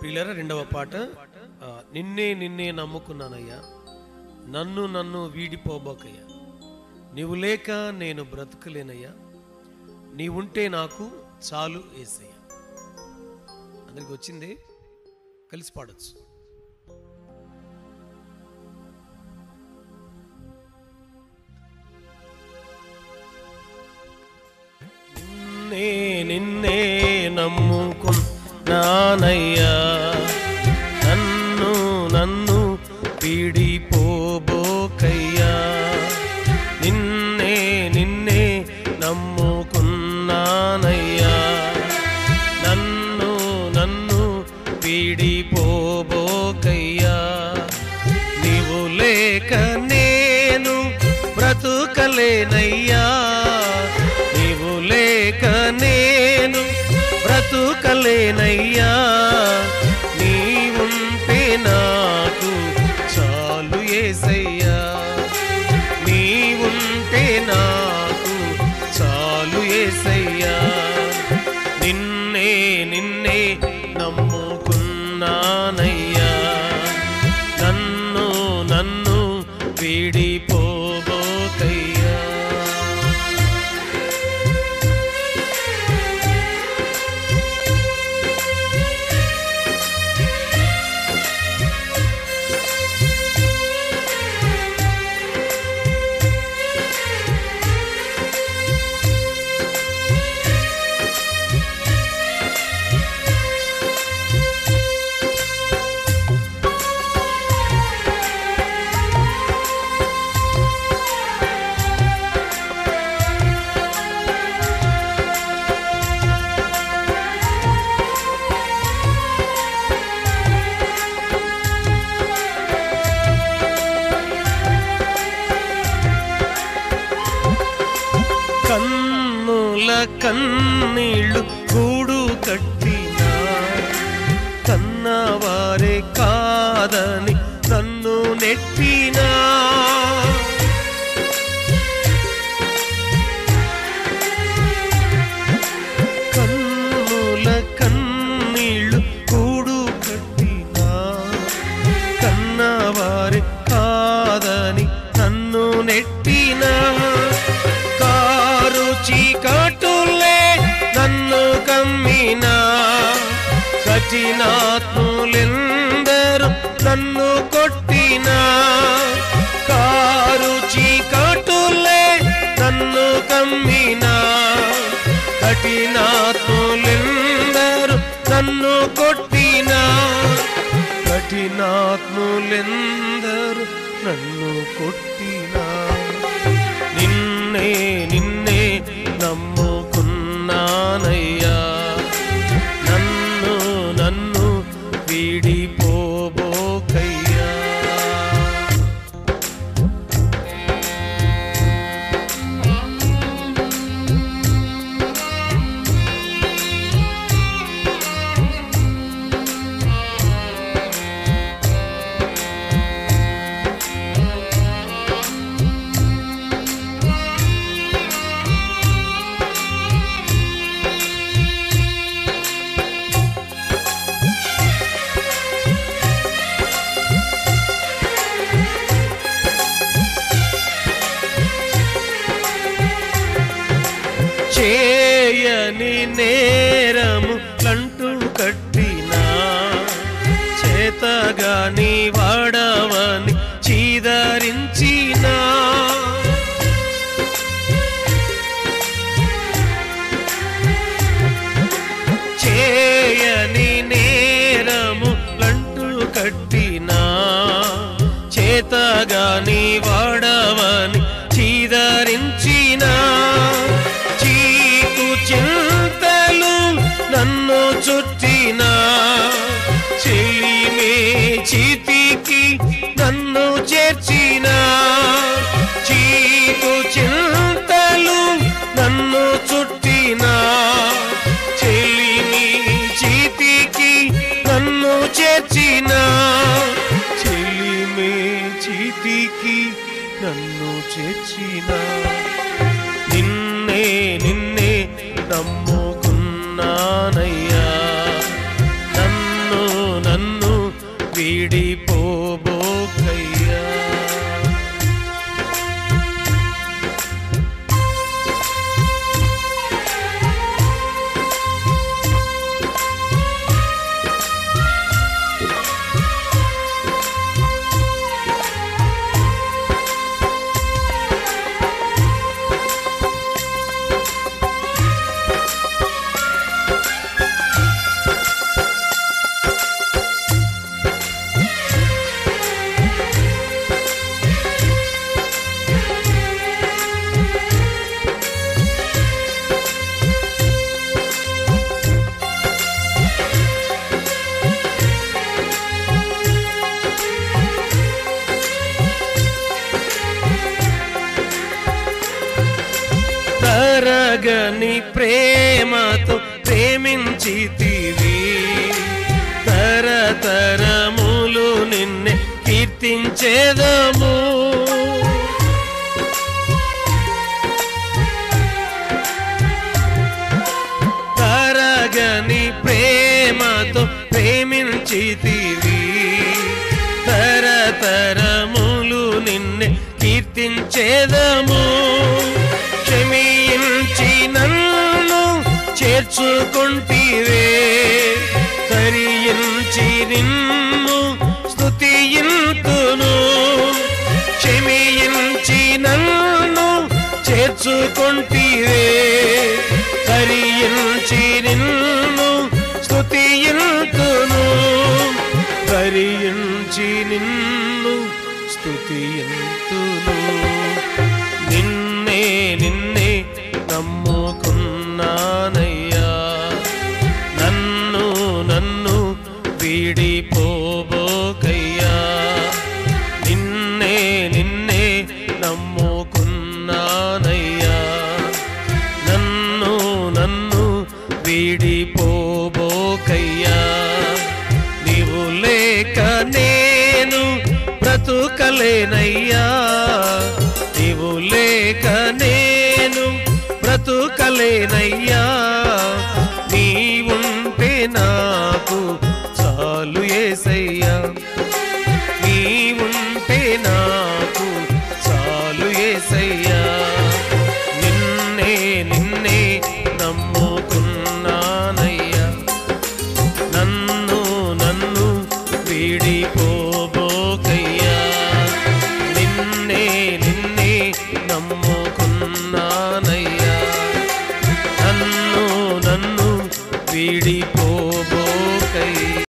పిల్లర రెండవ పాట ఆ, నిన్నే నిన్నే నమ్ముకున్నానయ్యా నన్ను నన్ను వీడిపోబోకయ్యా నీవు లేక నేను బ్రతకలేనయ్యా నీవుంటే నాకు చాలు ఏసయ్యా అందరికి వచ్చింది కలిసి పాడొచ్చు నిన్నే నిన్నే నమ్ముకున్నానయ్యా నన్ను నన్ను పీడిపోబోకయ్యా నిన్నే నిన్నే నమ్ముకున్నానయ్యా నన్ను నన్ను పీడిపోబోకయ్యా నీవు లేక నేను బ్రతుకలేనయ్యా నీవు లేక నేను బ్రతుకలేనయ్యా నీవుంటే నాకు చాలు ఏసయ్యా నీవుంటే నాకు చాలు ఏసయ్యా నిన్నే నిన్నే నమ్ముకున్నానయ్యా నన్ను నన్ను వీడిపోబోకయ్యా కన్నుల కన్నీళ్ళు గూడు కట్టినా కన్నవారే కాదని నన్ను నెట్టినా కన్నుల కన్నీళ్ళు కూడు కట్టినా కన్నవారి కాదని నన్ను నెట్టినా కారు చీకటులే నన్ను కమ్మినా కఠినాత్ములెందరు నన్ను కొట్టినా కారు చీకటులే నన్ను కమ్మినా కఠినాత్ములెందరు నన్ను కొట్టినా కఠినాత్ములెందరు నన్ను కొట్టినా నిన్నే నిన్నే నమ్ముకున్నానయ్యా నన్ను నన్ను వీడిపోబోకయ్యా చేయని నేరము లంటూ కట్టినా చేతగాని వాడవని చీదరించినా చేయని నేరము లంటూ కట్టినా చేతగాని వాడవని చీదరించినా చీకు చింతలు నన్ను చుట్టినా చెలిమే చితికి నన్ను చేర్చినా చీకు చింతలు నన్ను చుట్టినా చెలిమి చితికి నన్ను చేర్చినా చెలిమే చితికి నన్ను చేర్చినా నిన్నే నిన్నే నమ్ముకున్నానయ్యా నన్ను తరగని ప్రేమతో ప్రేమించితివి తరతరములు నిన్నే కీర్తించేదము తరగని ప్రేమతో ప్రేమించితివి తరతరములు నిన్నే కీర్తించేదము క్షమించి నన్ను చేర్చుకుంటివే కరియించి నిన్ను స్తుతియింతును క్షమించి నన్ను చేర్చుకుంటివే కరియించి నిన్ను స్తుతియింతును కరియించి నిన్ను స్తుతియంతును నిన్నే నిన్నే నమ్ముకున్నానయ్యా నన్ను నన్ను వీడిపోబోకయ్యా నిన్నే నిన్నే నమ్ముకున్నానయ్యా నన్ను నన్ను వీడిపోబోకయ్యా నీవు లేక నేను బ్రతుకలేనయ్యా నీవు లేక నేను బ్రతుకలేనయ్యా నీవుంటే నాకు చాలు ఏసయ్యా నీవుంటే నాకు చాలు ఏసయ్యా నిన్నే నిన్నే నమ్ముకున్నానయ్యా నన్ను నన్ను వీడిపోబోకయ్యా నిన్నే నిన్నే నమ్ముకున్నానయ్యా నన్ను నన్ను వీడిపోబోకయ్యా